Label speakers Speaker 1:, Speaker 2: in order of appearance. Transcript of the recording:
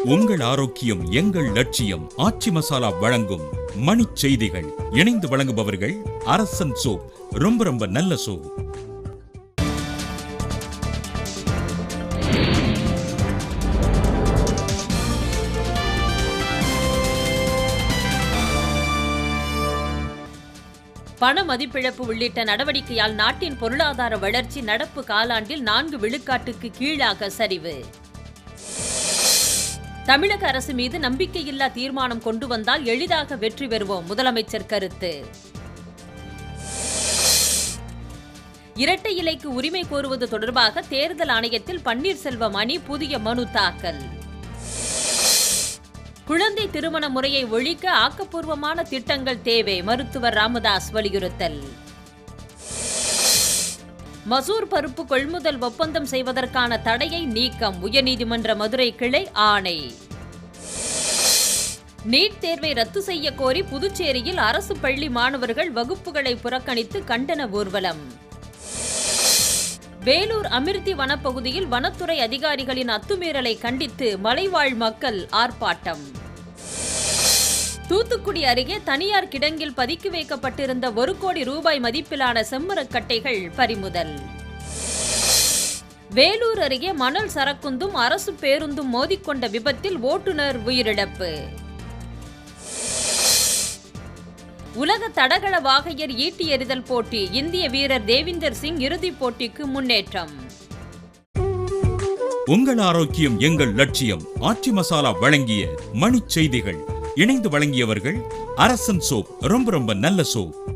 Speaker 1: உங்கள் ஆரோக்கியம் எங்கள் லட்சியம் ஆச்சி மசாலா வழங்கும் மணிச் செய்திகள் இணைந்து வழங்குபவர்கள் அரசன் சோப் ரொம்ப ரொம்ப நல்ல சோப்
Speaker 2: பண மதிப்பிழப்பு உள்ளிட்ட நடவடிக்கையால் நாட்டின் பொருளாதார வளர்ச்சி நடப்பு காலாண்டில் நான்கு விழுக்காட்டுக்கு கீழாக சரிவு தமிழக அரசு மீது நம்பிக்கையில்லா தீர்மானம் கொண்டு வந்தால் எளிதாக வெற்றி பெறுவோம் முதலமைச்சர் கருத்து இரட்டை இலைக்கு உரிமை கோருவது தொடர்பாக தேர்தல் ஆணையத்தில் பன்னீர்செல்வம் அணி புதிய மனு தாக்கல் குழந்தை திருமண முறையை ஒழிக்க ஆக்கப்பூர்வமான திட்டங்கள் தேவை மருத்துவர் ராமதாஸ் வலியுறுத்தல் மசூர் பருப்பு கொள்முதல் ஒப்பந்தம் செய்வதற்கான தடையை நீக்கம் உயர்நீதிமன்ற மதுரை கிளை ஆணை நீட் தேர்வை ரத்து செய்ய கோரி புதுச்சேரியில் அரசு பள்ளி மாணவர்கள் வகுப்புகளை புறக்கணித்து கண்டன ஊர்வலம் வேலூர் அமிர்தி வனப்பகுதியில் வனத்துறை அதிகாரிகளின் அத்துமீறலை கண்டித்து மலைவாழ் மக்கள் ஆர்ப்பாட்டம் தூத்துக்குடி அருகே தனியார் கிடங்கில் பதுக்கி வைக்கப்பட்டிருந்த ஒரு கோடி ரூபாய் மதிப்பிலான செம்மரக்கட்டைகள் பறிமுதல் வேலூர் அருகே மணல் சரக்குந்தும் அரசு பேருந்தும் மோதிக்கொண்ட விபத்தில் ஓட்டுநர் உயிரிழப்பு உலக தடகள வாகையர் ஈட்டி எறிதல் போட்டி இந்திய வீரர் தேவிந்தர் சிங் இறுதிப் போட்டிக்கு முன்னேற்றம்
Speaker 1: உங்கள் ஆரோக்கியம் எங்கள் லட்சியம் ஆச்சி மசாலா வழங்கிய மணிச் செய்திகள் இணைந்து வழங்கியவர்கள் அரசன் சோப் ரொம்ப ரொம்ப நல்ல சோப்